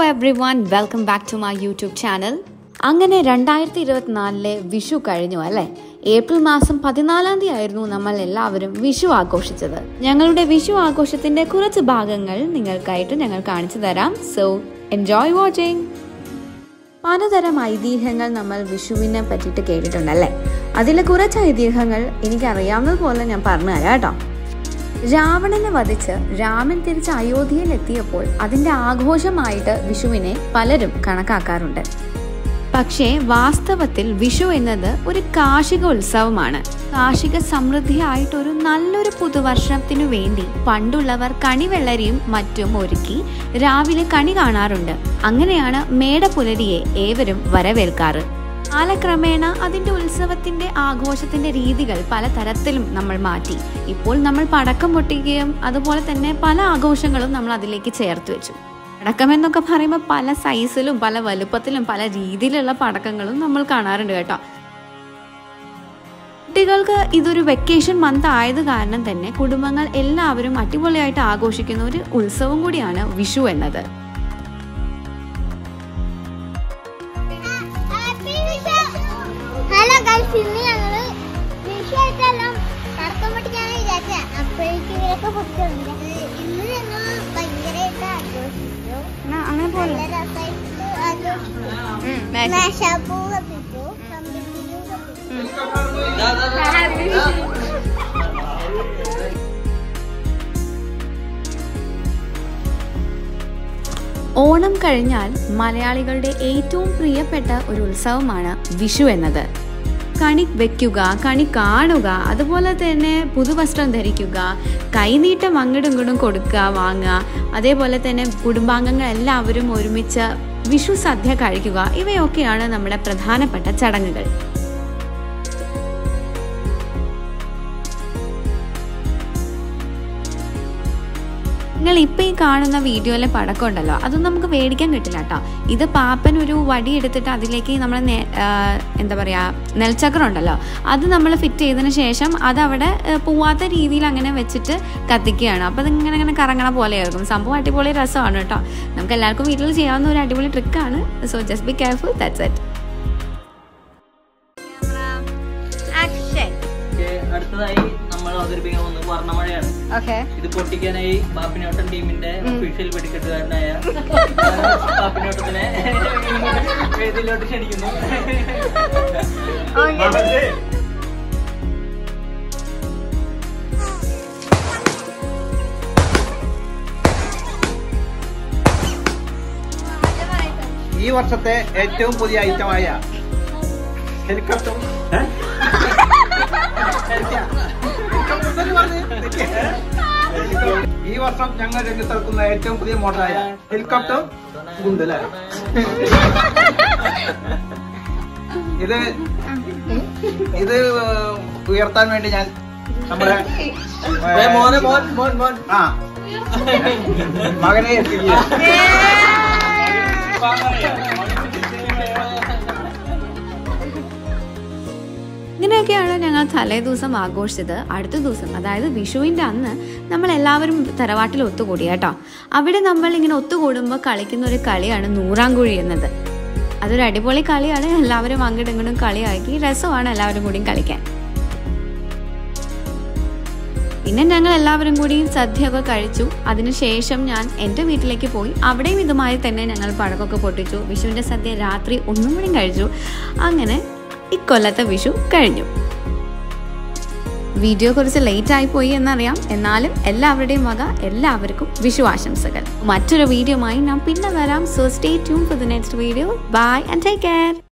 every everyone welcome back to my YouTube channel അങ്ങനെ രണ്ടായിരത്തി ഇരുപത്തിനാലിലെ വിഷു കഴിഞ്ഞു അല്ലേ ഏപ്രിൽ മാസം പതിനാലാം തീയതി ആയിരുന്നു നമ്മൾ എല്ലാവരും വിഷു ആഘോഷിച്ചത് ഞങ്ങളുടെ വിഷു ആഘോഷത്തിന്റെ കുറച്ച് ഭാഗങ്ങൾ നിങ്ങൾക്കായിട്ട് ഞങ്ങൾ കാണിച്ചു തരാം സോ എൻജോയ് വാച്ചിങ് പലതരം ഐതിഹ്യങ്ങൾ നമ്മൾ വിഷുവിനെ പറ്റിയിട്ട് കേട്ടിട്ടുണ്ടല്ലേ അതിലെ കുറച്ച് ഐതിഹ്യങ്ങൾ എനിക്കറിയാവുന്നത് പോലെ ഞാൻ പറഞ്ഞു തരാം കേട്ടോ രാവണനെ വധിച്ച് രാമൻ തിരിച്ച് അയോധ്യയിൽ എത്തിയപ്പോൾ അതിന്റെ ആഘോഷമായിട്ട് വിഷുവിനെ പലരും കണക്കാക്കാറുണ്ട് പക്ഷേ വാസ്തവത്തിൽ വിഷു എന്നത് ഒരു കാർഷിക ഉത്സവമാണ് കാർഷിക സമൃദ്ധിയായിട്ട് ഒരു നല്ലൊരു പുതുവർഷത്തിനു വേണ്ടി പണ്ടുള്ളവർ കണിവെള്ളരിയും മറ്റും ഒരുക്കി രാവിലെ കണി കാണാറുണ്ട് അങ്ങനെയാണ് മേടപ്പുലരിയെ ഏവരും വരവേൽക്കാറ് കാലക്രമേണ അതിന്റെ ഉത്സവത്തിന്റെ ആഘോഷത്തിന്റെ രീതികൾ പല തരത്തിലും നമ്മൾ മാറ്റി ഇപ്പോൾ നമ്മൾ പടക്കം പൊട്ടിക്കുകയും അതുപോലെ തന്നെ പല ആഘോഷങ്ങളും നമ്മൾ അതിലേക്ക് ചേർത്ത് വെച്ചു പടക്കം എന്നൊക്കെ പറയുമ്പോൾ പല സൈസിലും പല വലുപ്പത്തിലും പല രീതിയിലുള്ള പടക്കങ്ങളും നമ്മൾ കാണാറുണ്ട് കേട്ടോ കുട്ടികൾക്ക് ഇതൊരു വെക്കേഷൻ മന്ത് ആയത് കാരണം തന്നെ കുടുംബങ്ങൾ എല്ലാവരും അടിപൊളിയായിട്ട് ആഘോഷിക്കുന്ന ഒരു ഉത്സവം കൂടിയാണ് വിഷു എന്നത് ഹലോ ഗൈസ് ഇന്ന് ഞങ്ങള് വിഷയത്തെല്ലാം കറക്കം പൊട്ടിക്കാണ് വിചാരിച്ചത് അപ്പോഴേക്കും ഇവരൊക്കെ പൊട്ടിട്ടുണ്ട് ഇന്ന് ഞങ്ങൾ ഭയങ്കരമായിട്ട് ആഘോഷിച്ചു അങ്ങനെ നല്ല രസമായിട്ട് ആഘോഷിച്ചു മേശപ്പൂ കത്തിച്ചു കമ്പിത്തിരിയും കത്തിച്ചു ഓണം കഴിഞ്ഞാൽ മലയാളികളുടെ ഏറ്റവും പ്രിയപ്പെട്ട ഒരു ഉത്സവമാണ് വിഷു എന്നത് കണി വെക്കുക കണി കാണുക അതുപോലെ തന്നെ പുതുവസ്ത്രം ധരിക്കുക കൈനീട്ടം അങ്ങോട്ടും ഇങ്ങോട്ടും കൊടുക്കുക വാങ്ങുക അതേപോലെ തന്നെ കുടുംബാംഗങ്ങൾ എല്ലാവരും ഒരുമിച്ച് വിഷു സദ്യ കഴിക്കുക ഇവയൊക്കെയാണ് നമ്മുടെ പ്രധാനപ്പെട്ട ചടങ്ങുകൾ നിങ്ങൾ ഇപ്പം ഈ കാണുന്ന വീഡിയോയിലെ പടക്കം ഉണ്ടല്ലോ അതൊന്നും നമുക്ക് മേടിക്കാൻ കിട്ടില്ല കേട്ടോ ഇത് പാപ്പൻ ഒരു വടി എടുത്തിട്ട് അതിലേക്ക് നമ്മൾ എന്താ പറയുക നെൽച്ചക്രം ഉണ്ടല്ലോ അത് നമ്മൾ ഫിറ്റ് ചെയ്തതിന് ശേഷം അത് അവിടെ ആ, പോവാത്ത രീതിയിൽ അങ്ങനെ വെച്ചിട്ട് കത്തിക്കുകയാണ് അപ്പോൾ അതിങ്ങനെ ഇങ്ങനെ കറങ്ങണ പോലെയായിരിക്കും സംഭവം അടിപൊളി രസമാണ് കേട്ടോ നമുക്ക് എല്ലാവർക്കും വീട്ടിൽ ചെയ്യാവുന്ന ഒരു അടിപൊളി ട്രിക്കാണ് so just be careful that's it okay, അടുത്തതായി നമ്മൾ അവതരിപ്പിക്കാൻ പോകുന്നത് വർണ്ണമഴയാണ് ഓക്കെ ഇത് പൊട്ടിക്കാനായി ബാപ്പിനോട്ടൻ ടീമിന്റെ ഒഫീഷ്യൽ വെടിക്കെട്ടുകാരനായ ബാപ്പിനോട്ടത്തിനെ വേദിയിലോട്ട് ക്ഷണിക്കുന്നു ഈ വർഷത്തെ ഏറ്റവും പുതിയ ഐറ്റമായ ഹെലികോപ്റ്റർ ഈ വർഷം ഞങ്ങൾ രംഗത്തിറക്കുന്ന ഏറ്റവും പുതിയ മോഡലായ ഹെലികോപ്റ്റർ ഗുണ്ടല ഇത് ഇത് ഉയർത്താൻ വേണ്ടി ഞാൻ നമ്മുടെ ഏ, മോനെ മോൻ മോൻ മോൻ ആ മകനെ എത്തിക്കുക ഇങ്ങനെയൊക്കെയാണ് ഞങ്ങൾ തലേ ദിവസം ആഘോഷിച്ചത് അടുത്ത ദിവസം അതായത് വിഷുവിൻ്റെ അന്ന് നമ്മൾ എല്ലാവരും തറവാട്ടിൽ ഒത്തുകൂടി കേട്ടോ അവിടെ നമ്മൾ ഇങ്ങനെ ഒത്തുകൂടുമ്പോൾ കളിക്കുന്ന ഒരു കളിയാണ് നൂറാംകുഴി എന്നത് അതൊരു അടിപൊളി കളിയാണ് എല്ലാവരും അങ്ങോട്ടും ഇങ്ങോട്ടും കളിയാക്കി രസമാണ് എല്ലാവരും കൂടിയും കളിക്കാൻ പിന്നെ ഞങ്ങൾ എല്ലാവരും കൂടി സദ്യയൊക്കെ കഴിച്ചു അതിനുശേഷം ഞാൻ എൻ്റെ വീട്ടിലേക്ക് പോയി അവിടെയും ഇതുമായി തന്നെ ഞങ്ങൾ പഴക്കൊക്കെ പൊട്ടിച്ചു വിഷുവിൻ്റെ സദ്യ രാത്രി ഒന്നും കൂടി കഴിച്ചു അങ്ങനെ ഇക്കൊല്ലത്തെ വിഷു കഴിഞ്ഞു വീഡിയോ കുറച്ച് ലേറ്റ് ആയി പോയി എന്നറിയാം എന്നാലും എല്ലാവരുടെയും വക എല്ലാവർക്കും വിഷു ആശംസകൾ മറ്റൊരു വീഡിയോയുമായി ഞാൻ പിന്നെ വരാം so stay tune for the next video bye and take care